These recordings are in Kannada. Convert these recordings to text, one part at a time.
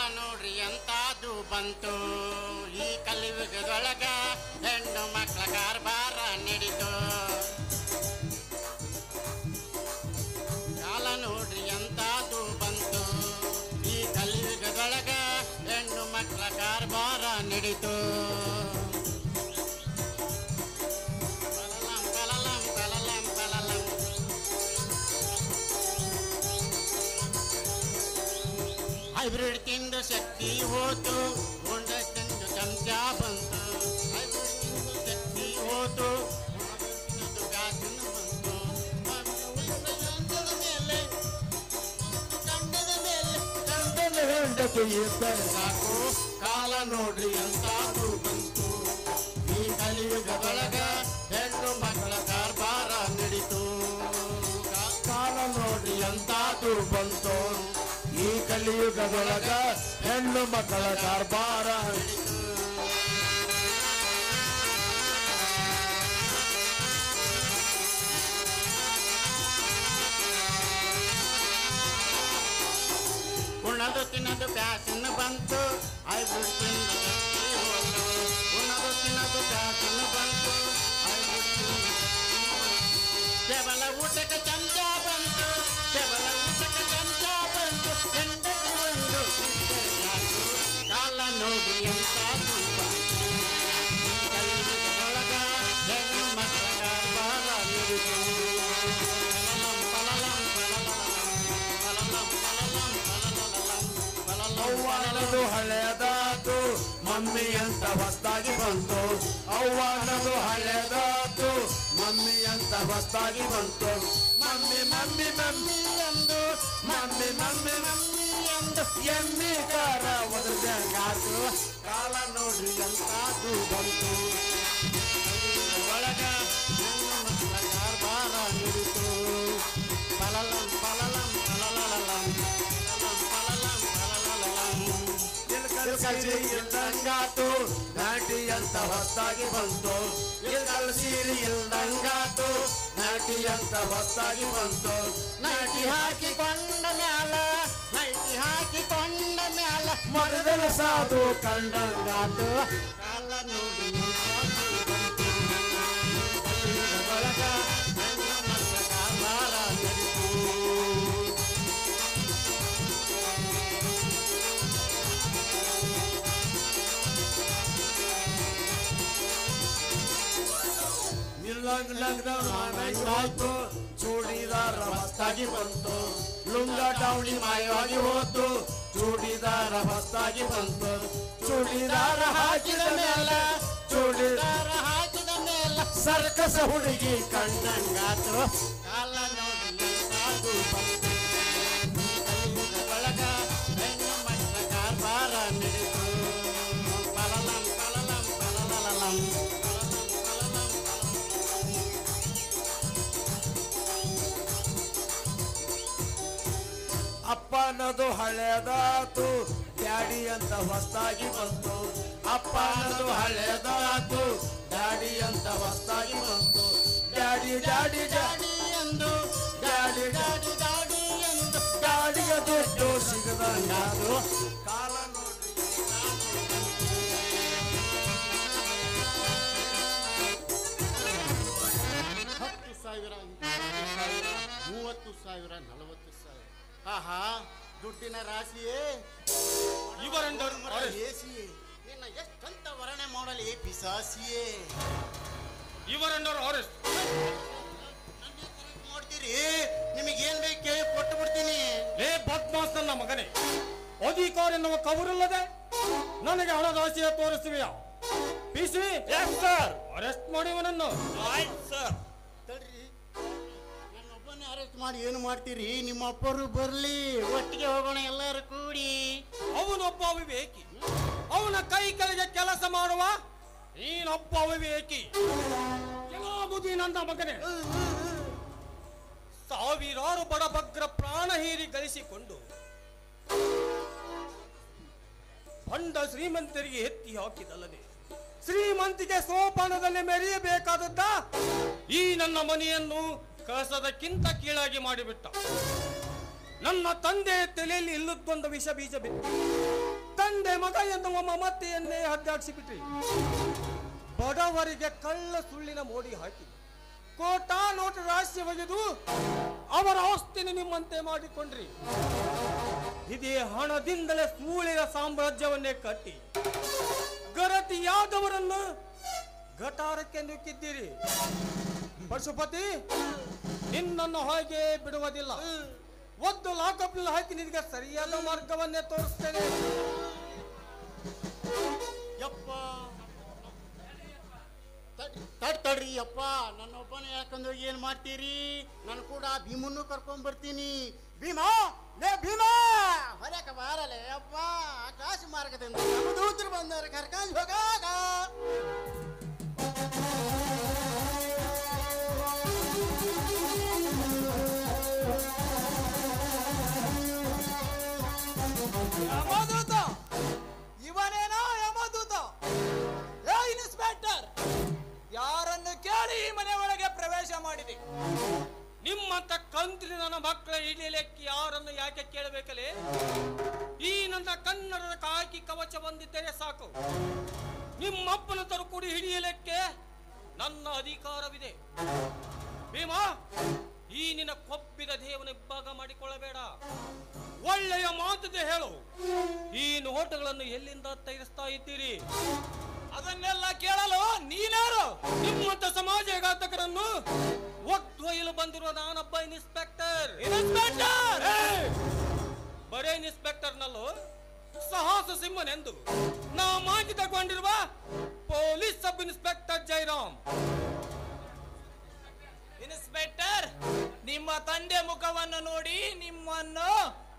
ನೋಡ್ರಿ ಎಂತಾದು ಬಂತು ಈ ಕಲಿಯುಗದೊಳಗ ಹೆಣ್ಣು ಮಕ್ಕಳ ಕಾರ್ಬಾರ ನಡೀತು ಕಾಲ ನೋಡ್ರಿ ಎಂತಾದು ಬಂತು ಈ ಕಲಿಯುಗದೊಳಗ ಹೆಣ್ಣು ಮಕ್ಕಳ ಕಾರ್ಬಾರ ನಡೀತು ಕಲಲಂ ಕಲಲಂ ಕಲಲಂ ಕಲಲಂ ಹೈಬ್ರಿಡ್ ತಿಂದು ಶಕ್ತಿ ಹೋತು ಉಂಡ ತಿಂದು ಚಮಚ ಬಂತು ಹೈಬ್ರಿಡ್ ತಿಂದು ಶಕ್ತಿ ಹೋತು ಉಂಡ ತಿಂದು ಗಾಜಿನ ಬಂತು ಉಳಿದ ಗಂಧದ ಮೇಲೆ ಗಂಧದ ಮೇಲೆ ಗಂಧದ ಹೆಂಡತಿ ಇದ್ದರೆ ಸಾಕು ಕಾಲ ನೋಡ್ರಿ ಎಂತಾದು ಬಂತು ಈ ಕಲಿಯುಗದೊಳಗ ಹೆಣ್ಣು ಮಕ್ಕಳ ಕಾರ್ಬಾರ ನಡೀತು ಕಾಲ ನೋಡ್ರಿ ಎಂತಾದು ಬಂತು ಈ ಕಲಿಯುಗದೊಳಗ ಹೆಣ್ಣು ಮಕ್ಕಳ ಕಾರ್ಬಾರ ಉಣ್ಣದು ತಿನ್ನದು ಪ್ಯಾಸನ್ ಬಂತು ಹೈಬ್ರಿಡ್ ತಿಂದು ಶಕ್ತಿ ಹೋತು ಉಣ್ಣದು ತಿನ್ನದು ಪ್ಯಾಸನ್ ಬಂತು ಹೈಬ್ರಿಡ್ ತಿಂದು ಶಕ್ತಿ ಹೋತು. ಕೇವಲ ಊಟಕ್ಕೆ ಚಮಚ ಬಂತು ಕೇವಲ ಊಟಕ್ಕೆ ಚಮಚ ಬಂತು ಹೆಂಡತಿ ಒಂದು ಇದ್ದರೆ ಸಾಕು. ಕಾಲ ನೋಡಿ ಎಂತ ಬಂತು ಕಲಿಯುಗದೊಳಗ ಹೆಣ್ಣು ಮಕ್ಕಳ ಕಾರ್ಬಾರ ನಡೀತು. ಪಲಲಂ, ಪಲಲಂ, ಪಲಲಂ, ಪಲಲಂ, ಪಲಲಂ, ಪಲಲಂ, ಅವ್ವಾನದು ಹಳೆಯದಾತು ಮಮ್ಮಿ ಅಂತ ಹೊಸ್ದಾಗಿ ಬಂತು ಅವ್ವಾನದು ಹಳೆಯದಾತು ಮಮ್ಮಿ ಅಂತ ಹೊಸ್ದಾಗಿ ಬಂತು ಮಮ್ಮಿ ಮಮ್ಮಿ ಮಮ್ಮಿ ಎಂದು ಮಮ್ಮಿ ಮಮ್ಮಿ ಮಮ್ಮಿ ಎಂದು ಎಮ್ಮಿ ಕಾರ ಒದರ್ದಂಗಾತು ಕಾಲ ನೋಡ್ರಿ ಎಂತಾದು ಬಂತು ಒಳಗ ಹೆಣ್ಣು ಮಕ್ಕಳ ಕಾರ್ಬಾರ ನಡೀತು ಪಲಲಂ ಪಲಲಂ ಪಲಲಲಲಂ ಪಲಲಂ ಪಲಲಂ ಪಲಲಲಲಂ ಇಲ್ಕಲ್ ಸೀರೆ ಇಲ್ದಂಗಾತು ನಾಟಿ ಅಂತ ಹೊಸ್ದಾಗಿ ಬಂತು ಇಲ್ಕಲ್ ಸೀರೆ ಇಲ್ದಂಗಾತು ನಾಟಿ ಅಂತ ಹೊಸ್ದಾಗಿ ಬಂತು ನಾಟಿ ಹಾಕಿಕೊಂಡ ಮ್ಯಾಲ ನೈಟಿ ಹಾಕಿಕೊಂಡ ಮ್ಯಾಲ ಮರದಲ ಸಾಧು ಕಂಡಂಗಾತು ಕಾಲ ನೋಡಿ ಒಳಗ ಹೆಣ್ಣು ಮಕ್ಕಳ ಕಾರ್ಬಾರ ನಡೀತು ನಿಲ್ಲಂಗ್ ಲಗ್ನ ಆಯ್ತು ಚೂಡಿದಾರ ಹೊಸ್ದಾಗಿ ಬಂತು ಲುಂಗ ಡೌಣಿ ಮಾಯವಾಗಿ ಹೋತು ಚೂಡಿದಾರ ಹೊಸ್ದಾಗಿ ಬಂತು ಚೂಡಿದಾರ ಹಾಕಿದ ಮೇಲೆ ಚೂಡಿದಾರ ದಾರ ಹಾಕಿದ ಮೇಲೆ ಸರ್ಕಸ ಹುಡುಗಿ ಕಂಡಂಗಾತು ಕಾಲ ನೋಡಿ ಸಾಧು ಬಂತು ಒಳಗ ಹೆಣ್ಣು ಮಕ್ಕಳ ಕಾರ್ಬಾರ ನಡೀತು ಪಲಲಂ ಪಲಲಂ ಪಲಲಲಲಂ ಪಲಲಂ ಪಲಲಂ ಅಪ್ಪ ಅನ್ನೋದು ಹಳೆದಾತು ಡ್ಯಾಡಿ ಅಂತ ಹೊಸ್ದಾಗಿ ಬಂತು ಅಪ್ಪ ಅನ್ನೋದು ಹಳೆದಾತು ಡ್ಯಾಡಿ ಅಂತ ಹೊಸ್ದಾಗಿ ಬಂತು ಡ್ಯಾಡಿ ಡ್ಯಾಡಿ ಡ್ಯಾಡಿ ಎಂದು ಡ್ಯಾಡಿ ಡ್ಯಾಡಿ ಗಾಡಿ ಎಂದು ಗಾಡಿಯ ದುಡ್ಡು ಸಿಗದಂಗಾತು ಕಾಲ ನೋಡ್ರಿ ಹತ್ತು ಸಾವಿರ ಇಪ್ಪತ್ತು ಸಾವಿರ ಮೂವತ್ತು ಸಾವಿರ ನಲವತ್ತು ಸಾವಿರ ಆಹಾ ದುಡ್ಡಿನ ರಾಶಿಯೇ ಇವರೆಂದರು ಏಸಿಯೇ ನಿನ್ನ ಎಷ್ಟಂತ ವರ್ಣೆ ಮಾಡಲಿ ಪಿಸಾಸಿಯೇ ಇವರೆಂದರು ಅರೆಸ್ಟ್ ನನ್ನ correct ಮಾಡ್ತೀರಿ ನಿಮಗೇನ್ ಬೇಕು ಕೇಳಿ ಕೊಟ್ಟು ಬಿಡ್ತೀನಿ ಲೇ ಬದ್ಮಾಸ್ ನನ್ನ ಮಗನೇ ಅಧಿಕಾರ ಎನ್ನುವ ಕವರಿಲ್ಲದೆ ನನಗೆ ಹಣದ ಆಸೆಯ ತೋರಿಸುವೆಯಾ ಪಿಸಿ ಸರ್ ಅರೆಸ್ಟ್ ಮಾಡಿವನನ್ನು ಸರ್ ತಡ್ರಿ ನನ್ನೊಬ್ಬನೇ ಅರೆಸ್ಟ್ ಮಾಡಿ ಏನು ಮಾಡ್ತೀರಿ ನಿಮ್ಮ ಅಪ್ಪರು ಬರ್ಲಿ ಒಟ್ಟಿಗೆ ಹೋಗೋಣ ಎಲ್ಲರೂ ಕೂಡಿ ಅವನೊಬ್ಬ ವಿವೇಕಿ ಅವನ ಕೈ ಕೆಳಗೆ ಕೆಲಸ ಮಾಡುವ ನೀನೊಬ್ಬ ವಿವೇಕಿ ಕೆಲಬುದಿ ನನ್ನ ಮಗನೇ ಸಾವಿರಾರು ಬಡಬಗ್ರ ಪ್ರಾಣ ಹೀರಿ ಗಳಿಸಿಕೊಂಡು ಬಂಡ ಶ್ರೀಮಂತರಿಗೆ ಎತ್ತಿ ಹಾಕಿದಲ್ಲದೆ ಶ್ರೀಮಂತಿಗೆ ಸೋಪಾನದಲ್ಲಿ ಮೆರೆಯಬೇಕಾದದ್ದ ಈ ನನ್ನ ಮನೆಯನ್ನು ಕಸದಕ್ಕಿಂತ ಕೀಳಾಗಿ ಮಾಡಿಬಿಟ್ಟ ನನ್ನ ತಂದೆ ತಲೆಯಲ್ಲಿ ಇಲ್ಲದೊಂದು ವಿಷ ಬೀಜ ಬಿತ್ತು ತಂದೆ ಮಗ ಎನ್ನುವ ಮಮತೆಯನ್ನೇ ಹದ್ದಾಡಿಸಿ ಬಿಟ್ರಿ ಬಡವರಿಗೆ ಕಳ್ಳ ಸುಳ್ಳಿನ ಮೋಡಿ ಹಾಕಿ ಕೋಟಾ ನೋಟು ರಾಶಿ ಒಗೆದು ಅವರ ಆಸ್ತಿನ ನಿಮ್ಮಂತೆ ಮಾಡಿಕೊಂಡ್ರಿ ಇದೇ ಹಣದಿಂದಲೇ ಸೂಳಿನ ಸಾಮ್ರಾಜ್ಯವನ್ನೇ ಕಟ್ಟಿ ಗರತಿಯಾದವರನ್ನು ಗಟಾರಕ್ಕೆ ನುಗ್ಗಿದ್ದೀರಿ ಪಶುಪತಿ ನಿನ್ನನ್ನು ಹಾಗೆ ಬಿಡುವುದಿಲ್ಲ ಒಂದು ಲಾಕಪ್ನಲ್ಲಿ ಹಾಕಿ ನಿನಗೆ ಸರಿಯಾದ ಮಾರ್ಗವನ್ನೇ ತೋರಿಸ್ತೇನೆ ಯಪ್ಪ ತಡ್- ತಡ್ ತಡ್ರಿ ಯಪ್ಪ ನನ್ನ ಒಬ್ಬನೇ ಯಾಕಂದ್ರೆ ಏನ್ ಮಾಡ್ತೀರಿ ನಾನು ಕೂಡ ಭೀಮನ್ನು ಕರ್ಕೊಂಡ್ ಬರ್ತೀನಿ ಭೀಮಾ ಲೇ ಭೀಮಾ ಹೊರಕ ಬಾರಲೆ ಯಪ್ಪ ಆಕಾಶ ಮಾರ್ಗದಿಂದ ದೂತರು ಬಂದವರು ಕರ್ಕೊಂಡು ಹೋಗಾಗ ಯಮದೂತ ಇವನೇನೋ ಯಮದೂತ ಏ ಇನ್ಸ್ಪೆಕ್ಟರ್ ಯಾರನ್ನು ಕೇಳಿ ಈ ಮನೆ ಒಳಗೆ ಪ್ರವೇಶ ಮಾಡಿದೆ ನಿಮ್ಮಂತ ಕಂತ್ರಿ ನನ್ನ ಮಕ್ಕಳ ಇಳಿಯಲಿಕ್ಕೆ ಯಾರನ್ನು ಯಾಕೆ ಕೇಳಬೇಕಲೇ ಈ ನನ್ನ ಕನ್ನಡದ ಕಾಕಿ ಕವಚ ಬಂದಿದ್ದರೆ ಸಾಕು ನಿಮ್ಮಪ್ಪನ ತರುಕುಡಿ ಹಿಡಿಯಲಿಕ್ಕೆ ನನ್ನ ಅಧಿಕಾರವಿದೆ ಭೀಮಾ ಈ ನಿನ್ನ ಕೊಬ್ಬಿದ ದೇವನ ಇಬ್ಬಾಗ ಮಾಡಿಕೊಳ್ಳಬೇಡ ಒಳ್ಳೆಯ ಮಾತುದೆ ಹೇಳು ಈ ನೋಟಗಳನ್ನು ಎಲ್ಲಿಂದ ತೆಗೆಸ್ತಾ ಇದ್ದೀರಿ ಅದನ್ನೆಲ್ಲ ಕೇಳಲು ನೀನಾರು ನಿಮ್ಮಂತ ಸಮಾಜಘಾತಕರನ್ನು ಒಗ್ದೊಯ್ಯಲು ಬಂದಿರುವ ನಾನೊಬ್ಬ ಇನ್ಸ್ಪೆಕ್ಟರ್ ಇನ್ಸ್ಪೆಕ್ಟರ್ ಬರೇ ಇನ್ಸ್ಪೆಕ್ಟರ್ ನಲ್ಲೂ ಸಾಹಸ ಸಿಂಹನೆಂದು ನಾ ಮಾಗಿ ತಗೊಂಡಿರುವ police sub inspector Jairam inspector ನಿಮ್ಮ ತಂದೆ ಮುಖವನ್ನು ನೋಡಿ ನಿಮ್ಮನ್ನು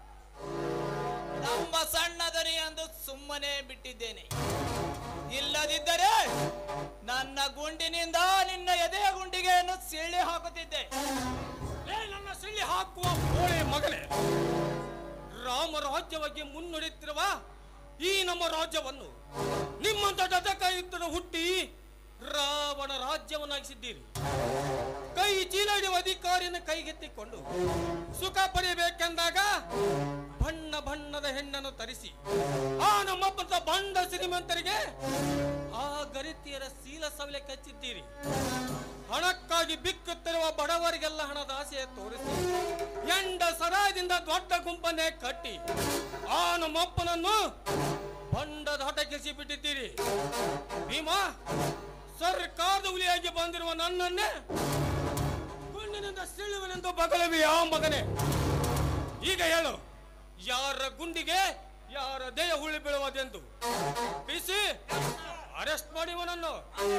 ನಮ್ಮ ಸಣ್ಣ ದನಿ ಎಂದು ಸುಮ್ಮನೆ ಬಿಟ್ಟಿದ್ದೇನೆ ಇಲ್ಲದಿದ್ದರೆ ನನ್ನ ಗುಂಡಿನಿಂದ ನಿನ್ನ ಎದೆಯ ಗುಂಡಿಗೆಯನ್ನು ಸೀಳಿ ಹಾಕುತ್ತಿದ್ದೆ ಲೇ ನನ್ನ ಸಿಳ್ಳಿ ಹಾಕುವ ಕೋಳೆ ಮಗನೇ ರಾಮ ರಾಜ್ಯವಾಗಿ ಮುನ್ನಡೆಯುತ್ತಿರುವ ಈ ನಮ್ಮ ರಾಜ್ಯವನ್ನು ನಿಮ್ಮಂತ ಡದಕಾಯುಕ್ತನ ಹುಟ್ಟಿ ರಾವಣ ರಾಜ್ಯವನ್ನಾಗಿಸಿದ್ದೀರಿ ಕೈ ಚೀಲ ಹಿಡಿಯುವ ಅಧಿಕಾರಿಯನ್ನು ಕೈಗೆತ್ತಿಕೊಂಡು ಸುಖ ಪಡೆಯಬೇಕೆಂದಾಗ ಬಣ್ಣ ಬಣ್ಣದ ಹೆಣ್ಣನ್ನು ತರಿಸಿ ಆ ನಮ್ಮಪ್ಪನ ಬಂಡ ಶ್ರೀಮಂತರಿಗೆ ಆ ಗರಿತಿಯರ ಶೀಲ ಸವಲೆ ಕಚ್ಚಿದ್ದೀರಿ ಹಣಕ್ಕಾಗಿ ಬಿಕ್ಕುತ್ತಿರುವ ಬಡವರಿಗೆಲ್ಲ ಹಣದ ಆಸೆ ತೋರಿಸಿ ಎಂಡ ಸರಾಯದಿಂದ ದೊಡ್ಡ ಗುಂಪನ್ನೇ ಕಟ್ಟಿ ಆ ನಮ್ಮಪ್ಪನನ್ನು ಬಂಡದ ಹಠಕ್ಕಿಸಿ ಬಿಟ್ಟಿದ್ದೀರಿ ಭೀಮಾ ಸರ್ಕಾರದ ಹುಲಿಯಾಗಿ ಬಂದಿರುವ ನನ್ನನ್ನೇ ಗುಂಡಿನಿಂದ ಸಿಳುವನೆಂದು ಬಗಲವಿ ಆ ಮಗನೇ ಈಗ ಹೇಳು ಯಾರ ಗುಂಡಿಗೆ ಯಾರ ದೇಹ ಹುಳಿ ಬೀಳುವುದೆಂದು ಬಿಸಿ ಅರೆಸ್ಟ್ ಮಾಡಿ ಇವನನ್ನು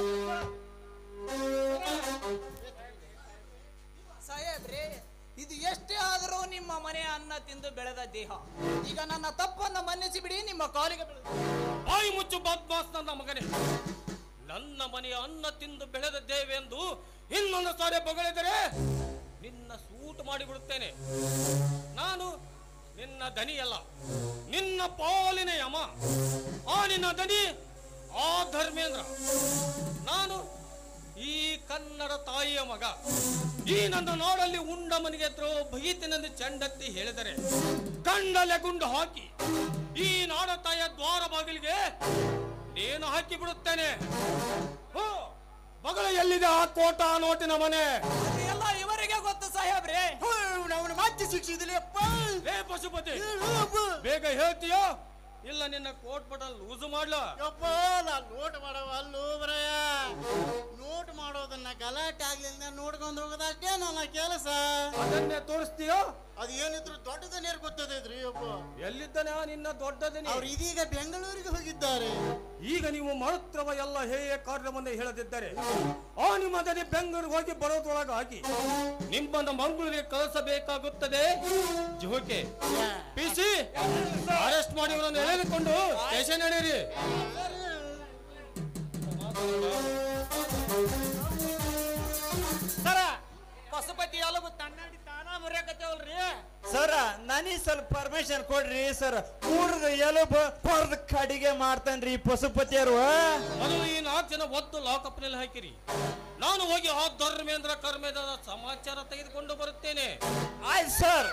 ಸಾಹೇಬ್ರೆ ಇದು ಎಷ್ಟೇ ಆದರೂ ನಿಮ್ಮ ಮನೆಯ ಅನ್ನ ತಿಂದು ಬೆಳೆದ ದೇಹ ಈಗ ನನ್ನ ತಪ್ಪನ್ನು ಮನ್ನಿಸಿ ಬಿಡಿ ನಿಮ್ಮ ಕಾಲಿಗೆ ಬೀಳುತ್ತೆ ಬಾಯಿ ಮುಚ್ಚು ಬದ್ಮಾಸ್ ನನ್ನ ಮಗನೇ ನನ್ನ ಮನೆಯ ಅನ್ನ ತಿಂದು ಬೆಳೆದದ್ದೇವೆಂದು ಇನ್ನೊಂದು ಸಾರಿ ಬಗಳಿದರೆ ನಿನ್ನ ಸೂಟ್ ಮಾಡಿಬಿಡುತ್ತೇನೆ ನಾನು ನಿನ್ನ ದನಿಯಲ್ಲ ನಿನ್ನ ಪಾಲಿನ ಯಮ ಆ ನಿನ್ನ ದನಿ ಆ ಧರ್ಮೇಂದ್ರ ನಾನು ಈ ಕನ್ನಡ ತಾಯಿಯ ಮಗ ಈ ನನ್ನ ನಾಡಲ್ಲಿ ಉಂಡ ಮನೆಗೆ ಭಗೀತಿನೆಂದು ಚಂಡತ್ತಿ ಹೇಳಿದರೆ ಕಂಡಲೆ ಗುಂಡು ಹಾಕಿ ಈ ನಾಡ ತಾಯಿಯ ದ್ವಾರ ಬಾಗಿಲಿಗೆ ನೇನು ಹಾಕಿ ಬಿಡುತ್ತೇನೆ ಹೋ, ಬಗಳ ಎಲ್ಲಿದೆ ಆ ಕೋಟ ನೋಟಿನ ಮನೆ ಅದು ಎಲ್ಲ ಇವರಿಗೆ ಗೊತ್ತು ಸಾಹೇಬ್ರೆ ಅವನು ಮತ್ತೆ ಶಿಕ್ಷಿದಿಲ್ಲ ಯಪ್ಪ ಹೇ ಪಶುಪತಿ ಹೇಳು ಅಪ್ಪ. ಬೇಗ ಹೇಳ್ತೀಯೋ ಇಲ್ಲ ನಿನ್ನ ಕೋಟ್ ಬಟನ್ ಲೂಸ್ ಮಾಡ್ಲ ಯಪ್ಪ ನಾ ನೋಟ್ ಮಾಡವ ಅಲ್ಲೂ ಬರಯ್ಯ ನೋಟ್ ಮಾಡೋದನ್ನ ಗಲಾಟೆ ಆಗ್ಲಿಲ್ಲ ನೋಡ್ಕೊಂಡು ಹೋಗೋದಷ್ಟೇ ನನ್ನ ಕೆಲಸ ಅದನ್ನೇ ತೋರಿಸ್ತೀಯೋ ಅದು ಏನಿದ್ರು ದೊಡ್ಡದನ್ನೇರ್ ಗೊತ್ತದೈತ್ರಿ ಯಪ್ಪ ಎಲ್ಲಿದ್ದಾನೆ ಆ ನಿನ್ನ ದೊಡ್ಡದನಿ ಅವ್ರು ಇದೀಗ ಬೆಂಗಳೂರಿಗೆ ಹೋಗಿದ್ದಾರೆ ಈಗ ನೀವು ಮಾಡುತ್ತಿರುವ ಎಲ್ಲ ಹೇಯ ಕಾರ್ಯವನ್ನು ಹೇಳದಿದ್ದರೆ ಆ ನಿಮ್ಮ ದನಿ ಬೆಂಗಳೂರಿಗೆ ಹೋಗಿ ಬರೋದ್ರೊಳಗಾಗಿ ನಿಮ್ಮನ್ನು ಮಂಗಳೂರಿಗೆ ಕಳಿಸಬೇಕಾಗುತ್ತದೆ ಜೋಕೆ ಪಿಸಿ ಅರೆಸ್ಟ್ ಮಾಡಿ ಇವರನ್ನು ಎಳೆದುಕೊಂಡು ಸ್ಟೇಷನ್ ನಡೆಯಿರಿ ಸರ ಪಶುಪತಿ ಅಲಗು ತನ್ನಡಿ ತಾನ ಬರೆಯಕತ್ತೇವಲ್ರಿ ಸರ ನನಗೆ ಸ್ವಲ್ಪ ಪರ್ಮಿಷನ್ ಕೊಡ್ರಿ ಸರ್ ಮೂರ್ದ ಎಲುಬು ಕೊರ್ದ ಕಡಿಗೆ ಮಾಡ್ತಾನ್ರಿ ಈ ಪಶುಪತಿಯರು ಮೊದಲು ಈ ನಾಲ್ಕು ಜನ ಒದ್ದು ಲಾಕಪ್ನಲ್ಲಿ ಹಾಕಿರಿ ನಾನು ಹೋಗಿ ಆ ಧರ್ಮೇಂದ್ರ ಕರ್ಮೇಂದ್ರದ ಸಮಾಚಾರ ತೆಗೆದುಕೊಂಡು ಬರುತ್ತೇನೆ ಆಯ್ತು ಸರ್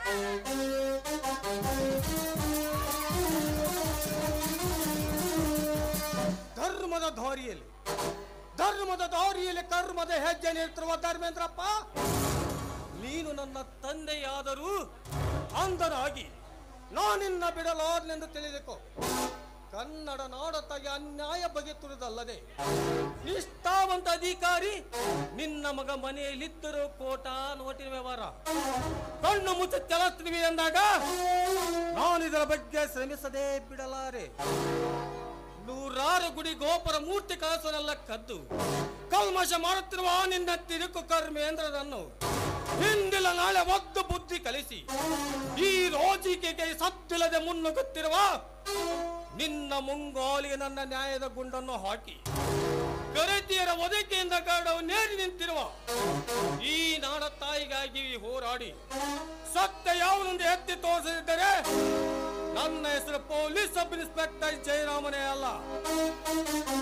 ಧರ್ಮದ ದಾರಿಯಲ್ಲಿ ಧರ್ಮದ ದಾರಿಯಲ್ಲಿ ಕರ್ಮದ ಹೆಜ್ಜೆ ನಿಂತಿರುವ ಧರ್ಮೇಂದ್ರಪ್ಪ ನೀನು ನನ್ನ ತಂದೆಯಾದರೂ ಅಂಧನಾಗಿ ನಾನಿನ್ನ ಬಿಡಲಾರನೆಂದು ತಿಳಿದುಕೋ ಕನ್ನಡ ನಾಡತ್ತಾಗಿ ಅನ್ಯಾಯ ಬಗೆತುರುದಲ್ಲದೆ ನಿಷ್ಠಾವಂತ ಅಧಿಕಾರಿ ನಿನ್ನ ಮಗ ಮನೆಯಲ್ಲಿದ್ದರೂ ಕೋಟ ನೋಟಿನ ವ್ಯವಹಾರ ಕಣ್ಣು ಮುಚ್ಚಿ ಚಲಿಸ್ತೀವಿ ಎಂದಾಗ ನಾನು ಇದರ ಬಗ್ಗೆ ಶ್ರಮಿಸದೇ ಬಿಡಲಾರೆ ನೂರಾರು ಗುಡಿ ಗೋಪುರ ಮೂರ್ತಿ ಕಳಸನೆಲ್ಲ ಕದ್ದು ಕಲ್ಮಶ ಮಾಡುತ್ತಿರುವ ನಿನ್ನ ತಿರುಕು ಕರ್ಮೇಂದ್ರನನ್ನು ಹಿಂದಿಲ ನಾಳೆ ಒದ್ದು ಬುದ್ಧಿ ಕಲಿಸಿ ಈ ರೋಜಿಕೆಗೆ ಸತ್ತಿಲ್ಲದೆ ಮುನ್ನುಗ್ಗುತ್ತಿರುವ ನಿನ್ನ ಮುಂಗೋಲಿಗೆ ನನ್ನ ನ್ಯಾಯದ ಗುಂಡನ್ನು ಹಾಕಿ ಗರತಿಯರ ಒದಕೆಯಿಂದ ಕಾಡವು ನೇರಿ ನಿಂತಿರುವ ಈ ನಾಡ ತಾಯಿಗಾಗಿ ಹೋರಾಡಿ ಸತ್ಯ ಯಾವುದೊಂದು ಎತ್ತಿ ತೋರಿಸದಿದ್ದರೆ ನನ್ನ ಹೆಸರು ಪೊಲೀಸ್ ಸಬ್ ಇನ್ಸ್ಪೆಕ್ಟರ್ ಜಯರಾಮನೇ ಅಲ್ಲ